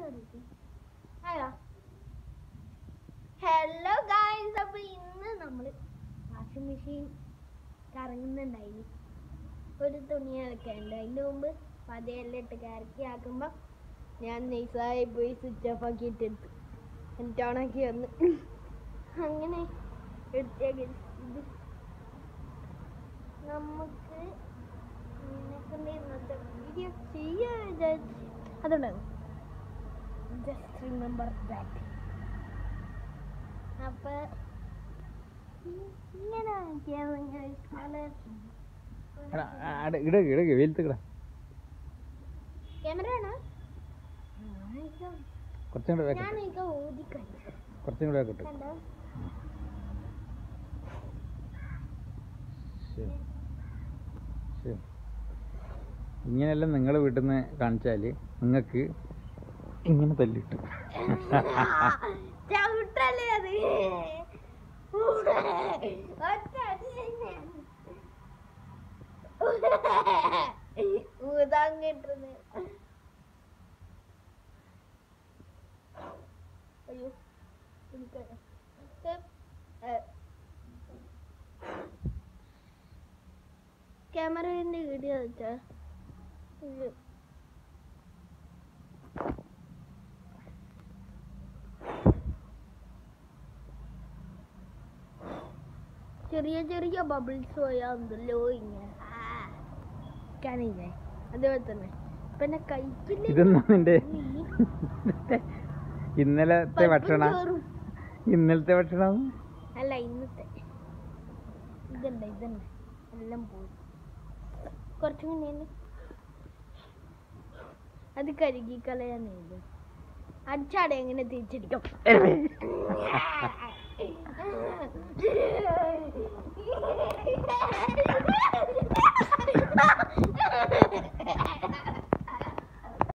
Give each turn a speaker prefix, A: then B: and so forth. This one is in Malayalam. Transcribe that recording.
A: ഹലോ ഗായ്സ് അപ്പൊ ഇന്ന് നമ്മള് വാഷിംഗ് മെഷീൻ കറങ്ങുന്നുണ്ടായിന് ഒരു തുണി അലക്കാനുണ്ട് അതിന്റെ മുമ്പ് പതയെല്ലാം ഇട്ട് കറക്കി ആക്കുമ്പോ ഞാൻ നൈസായി പോയി സ്വിച്ച് ഓഫ് ആക്കി ഇട്ടെടുത്തു എന്നിട്ട് ഓണാക്കി വന്ന് അങ്ങനെ എടുത്തേക്ക് ഇത് നമുക്ക് നിനക്കെന്താ ഇന്നത്തെ വീഡിയോ ചെയ്യാൻ വിചാരിച്ചു അതുകൊണ്ടാണ് ജസ്റ്റ് റിമെമ്പർ ദാറ്റ് അപ്പൊ ഇങ്ങനെ ആക്കിയാൽ
B: ഇടക്ക് ഇടക്ക് വെയിലത്ത്
A: ക്യാമറ ആണോ
B: കുറച്ചും കൂടെ
A: ഞാൻ
B: വെക്കട്ടെ
A: ഇപ്പൊ ഊതിക്കഴിഞ്ഞു
B: കുറച്ചും കൂടെ വെക്കട്ടെ
A: കണ്ടോ
B: ശരി ശരി ഇങ്ങനെയെല്ലാം നിങ്ങളെ വീട്ടിൽ നിന്ന് കാണിച്ചാൽ നിങ്ങൾക്ക് ഇങ്ങനെ തല്ലിട്ടു
A: ചവിട്ടല്ലേ അത് ഒറ്റ അടി തന്നെയാണ്. ഊതാൻ കിട്ടുന്നത് അയ്യോ എനിക്കറിയാം. ഏ, ഏ. ക്യാമറേന്റെ വീഡിയോ വെച്ചാ ഇത് ചെറിയ ചെറിയ ബബിൾസ് പോയാ ഉണ്ടല്ലോ ഇങ്ങനെ കാണില്ലേ അതേപോലെ തന്നെ പിന്നെ കഴിക്കില്ല
B: ഇതൊന്നും നിന്റെ ഇന്നലത്തെ ഭക്ഷണ ഇന്നലത്തെ ഭക്ഷണം
A: അല്ല ഇന്നത്തെ ഇതല്ല ഇതന്നെ എല്ലാം പോയി കുറച്ചും കൂടി അത് കരുകി കളയാനേ അടിച്ചാടെ എങ്ങനെ തിരിച്ചടിക്കും